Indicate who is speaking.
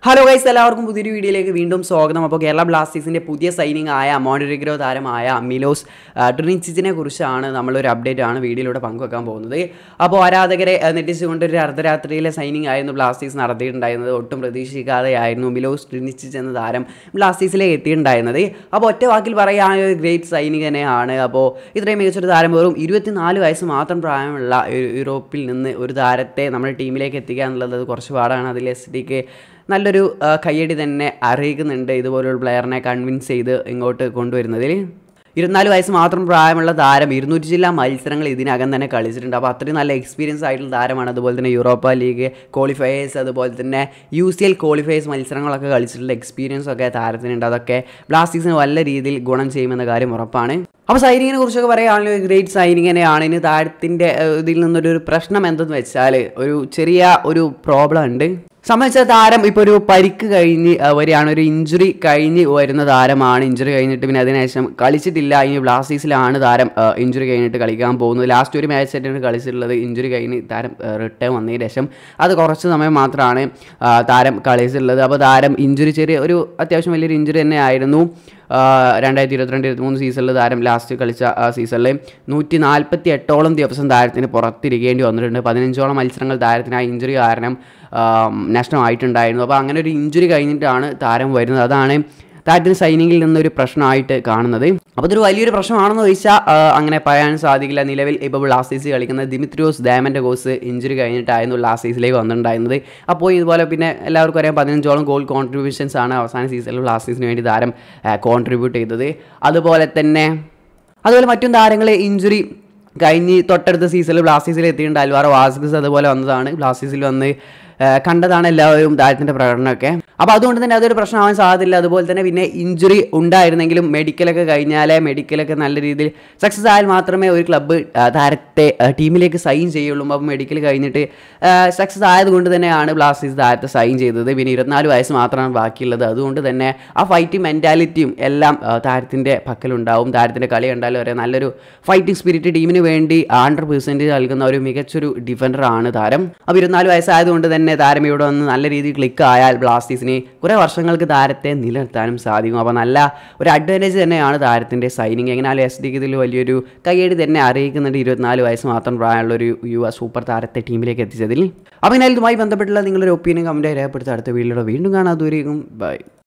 Speaker 1: hello guys എല്ലാവർക്കും പുതിയൊരു വീഡിയോയിലേക്ക് വീണ്ടും സ്വാഗതം അപ്പോൾ കേരള ബ്ലാസ്റ്റേഴ്സിൻ്റെ പുതിയ സൈനിങ് ആയ മോണ്ടറിഗ്രോ താരമായ മിലോസ് ആ, ട്രിനിച്ചിച്ചിനെ കുറിച്ചാണ് നമ്മളൊരു അപ്ഡേറ്റ് ആണ് വീഡിയോയിലൂടെ പങ്കുവെക്കാൻ പോകുന്നത് അപ്പോൾ ആരാധകരെ ആ, ഞെട്ടിച്ചുകൊണ്ട് ഒരു അർദ്ധരാത്രിയിലെ സൈനിങ് ആയിരുന്നു ബ്ലാസ്റ്റേഴ്സ് നടത്തിയിട്ടുണ്ടായിരുന്നത് ഒട്ടും പ്രതീക്ഷിക്കാതെയായിരുന്നു മിലോസ് ട്രിനിച്ചിച്ച് എന്ന താരം ബ്ലാസ്റ്റേഴ്സിലേക്ക് എത്തിയിട്ടുണ്ടായിരുന്നത് അപ്പോൾ ഒറ്റ വാക്കിൽ പറയുകയാണെങ്കിൽ ഒരു ഗ്രേറ്റ് സൈനിങ് തന്നെയാണ് അപ്പോൾ ഇത്രയും മികച്ചൊരു താരം വെറും ഇരുപത്തിനാല് വയസ്സ് മാത്രം പ്രായമുള്ള യു- യൂറോപ്പിൽ നിന്ന് ഒരു താരത്തെ നമ്മുടെ ടീമിലേക്ക് എത്തിക്കുക എന്നുള്ളത് അത് കുറച്ച് പാടാണ് അതിൽ എസ് ഡിക്ക് നല്ലൊരു ആ, കയ്യടി തന്നെ അറിയിക്കുന്നുണ്ട് ഇതുപോലൊരു പ്ലെയറിനെ കൺവിൻസ് ചെയ്ത് ഇങ്ങോട്ട് കൊണ്ടുവരുന്നതിൽ ഇരുപത്തിനാല് വയസ്സ് മാത്രം പ്രായമുള്ള താരം ഇരുന്നൂറ്റി ജില്ലാ മത്സരങ്ങൾ ഇതിനകം തന്നെ കളിച്ചിട്ടുണ്ട് അപ്പോൾ അത്രയും നല്ല എക്സ്പീരിയൻസ് ആയിട്ടുള്ള താരമാണ് അതുപോലെ തന്നെ യൂറോപ്പ ലീഗ് ക്വാളിഫയേഴ്സ് അതുപോലെ തന്നെ യു സി എൽ ക്വാളിഫയേഴ്സ് മത്സരങ്ങളൊക്കെ കളിച്ചിട്ടുള്ള എക്സ്പീരിയൻസ് ഒക്കെ താരത്തിനുണ്ട് അതൊക്കെ ബ്ലാസ്റ്റേഴ്സിന് നല്ല രീതിയിൽ ഗുണം ചെയ്യുമെന്ന കാര്യം ഉറപ്പാണ് അപ്പോൾ സൈനിങ്ങിനെ കുറിച്ചൊക്കെ പറയുകയാണെങ്കിൽ ഒരു ഗ്രേറ്റ് സൈനിങ് തന്നെയാണ് ഇനി താരത്തിൻ്റെ ഏഹ്, ഇതിൽ നിന്നൊരു ഒരു പ്രശ്നം എന്തെന്ന് വെച്ചാൽ ഒരു ചെറിയ ഒരു പ്രോബ്ലം ഉണ്ട് സംബന്ധിച്ച താരം ഇപ്പോൾ ഒരു പരിക്ക് കഴിഞ്ഞ് ആ, വരികയാണ് ഒരു ഇഞ്ചുറി കഴിഞ്ഞ് വരുന്ന താരമാണ് ഇഞ്ചുറി കഴിഞ്ഞിട്ട് പിന്നെ അതിനുശേഷം കളിച്ചിട്ടില്ല ഇനി ബ്ലാസ്റ്റേഴ്സിലാണ് താരം ഇഞ്ചുറി കഴിഞ്ഞിട്ട് കളിക്കാൻ പോകുന്നത് ലാസ്റ്റ് ഒരു മാച്ച് ആയിട്ടാണ് കളിച്ചിട്ടുള്ളത് ഇഞ്ചുറി കഴിഞ്ഞ് താരം റിട്ടേൺ വന്നതിന് ശേഷം അത് കുറച്ച് സമയം മാത്രമാണ് ആ, താരം കളിച്ചിട്ടുള്ളത് അപ്പോൾ താരം ഇഞ്ചുറി ചെറിയ ഒരു അത്യാവശ്യം വലിയൊരു ഇഞ്ചുറി തന്നെ ആയിരുന്നു രണ്ടായിരത്തി ഇരുപത്തിരണ്ട് ഇരുപത്തിമൂന്ന് സീസണിൽ താരം ലാസ്റ്റ് കളിച്ച ആ സീസണിൽ നൂറ്റി നാൽപ്പത്തി എട്ടോളം ദിവസം താരത്തിന് പുറത്തിരിക്കേണ്ടി വന്നിട്ടുണ്ട് പതിനഞ്ചോളം മത്സരങ്ങൾ താരത്തിന് ആ ഇഞ്ചുറി കാരണം ആ, നഷ്ടമായിട്ടുണ്ടായിരുന്നു അപ്പോൾ അങ്ങനെ ഒരു ഇഞ്ചുറി കഴിഞ്ഞിട്ടാണ് താരം വരുന്നത് അതാണ് താരത്തിന് സൈനിങ്ങിൽ നിന്നൊരു പ്രശ്നമായിട്ട് കാണുന്നത് അപ്പോൾ ഇതൊരു വലിയൊരു പ്രശ്നമാണെന്ന് ചോദിച്ചാൽ ആ, അങ്ങനെ പറയാൻ സാധിക്കില്ല നിലവിൽ ഇപ്പോൾ ബ്ലാസ്റ്റേഴ്സ് കളിക്കുന്ന ദിമിത്രിയോസ് ഡയമൻ്റെ കോഴ്സ് ഇഞ്ചുറി കഴിഞ്ഞിട്ടായിരുന്നു ബ്ലാസ്റ്റേഴ്സിലേക്ക് വന്നിട്ടുണ്ടായിരുന്നത് അപ്പോൾ ഇതുപോലെ പിന്നെ എല്ലാവർക്കും അറിയാം പതിനഞ്ചോളം ഗോൾ കോൺട്രിബ്യൂഷൻസ് ആണ് അവസാന സീസണിൽ ബ്ലാസ്റ്റേഴ്സിന് വേണ്ടി താരം കോൺട്രിബ്യൂട്ട് ചെയ്തത് അതുപോലെ തന്നെ അതുപോലെ മറ്റും താരങ്ങളെ ഇഞ്ചുറി കഴിഞ്ഞ് തൊട്ടടുത്ത സീസണിൽ ബ്ലാസ്റ്റേഴ്സിൽ എത്തിയിട്ടുണ്ട് അൽവാറോ വാസ്കസ് അതുപോലെ വന്നതാണ് ബ്ലാസ്റ്റേഴ്സിൽ വന്ന് ആ, കണ്ടതാണ് എല്ലാവരും താരത്തിൻ്റെ പ്രകടനമൊക്കെ അപ്പോൾ അതുകൊണ്ട് തന്നെ അതൊരു പ്രശ്നമാവാൻ സാധ്യതയില്ല അതുപോലെ തന്നെ പിന്നെ ഇഞ്ചുറി ഉണ്ടായിരുന്നെങ്കിലും മെഡിക്കലൊക്കെ കഴിഞ്ഞാലേ മെഡിക്കലൊക്കെ നല്ല രീതിയിൽ സക്സസ് ആയാൽ മാത്രമേ ഒരു ക്ലബ്ബ് താരത്തെ ആ, ടീമിലേക്ക് സൈൻ ചെയ്യുള്ളൂ അപ്പോൾ മെഡിക്കൽ കഴിഞ്ഞിട്ട് സക്സസ് ആയതുകൊണ്ട് തന്നെയാണ് ബ്ലാസ്റ്റേഴ്സ് താരത്തെ സൈൻ ചെയ്തത് പിന്നെ ഇരുപത്തിനാല് വയസ്സ് മാത്രമാണ് ബാക്കിയുള്ളത് അതുകൊണ്ട് തന്നെ ആ ഫൈറ്റിംഗ് മെൻറ്റാലിറ്റിയും എല്ലാം ആ, താരത്തിൻ്റെ പക്കലുണ്ടാവും താരത്തിൻ്റെ കളി കണ്ടാലും അറിയാം നല്ലൊരു ഫൈറ്റിംഗ് സ്പിരിറ്റ് ടീമിന് വേണ്ടി ഹൺഡ്രഡ് പെർസെൻറ്റേജ് നൽകുന്ന ഒരു മികച്ചൊരു ഡിഫൻഡറാണ് താരം അപ്പോൾ ഇരുപത്തിനാല് വയസ്സായതുകൊണ്ട് തന്നെ താരം ഇവിടെ വന്ന് നല്ല രീതിയിൽ ക്ലിക്ക് ആയാൽ ബ്ലാസ്റ്റേഴ്സിന് കുറേ വർഷങ്ങൾക്ക് താരത്തെ നിലനിർത്താനും സാധിക്കും അപ്പോൾ നല്ല ഒരു അഡ്വാൻറ്റേജ് തന്നെയാണ് താരത്തിൻ്റെ സൈനിങ് എങ്ങനെയാലും എസ് ഡിക്ക് ഇതിൽ വലിയൊരു കയ്യടി തന്നെ അറിയിക്കുന്നുണ്ട് ഇരുപത്തിനാല് വയസ്സ് മാത്രം പ്രായമുള്ള ഒരു യുവ സൂപ്പർ താരത്തെ ടീമിലേക്ക് എത്തിച്ചതിൽ അപ്പോൾ ഇതുമായി ബന്ധപ്പെട്ടുള്ള നിങ്ങളൊരു ഒപ്പീനിയൻ കമൻറ്റായി രേഖപ്പെടുത്തി അടുത്ത വീഡിയോയുടെ വീണ്ടും കാണാൻ ദൂരേക്കും ബൈ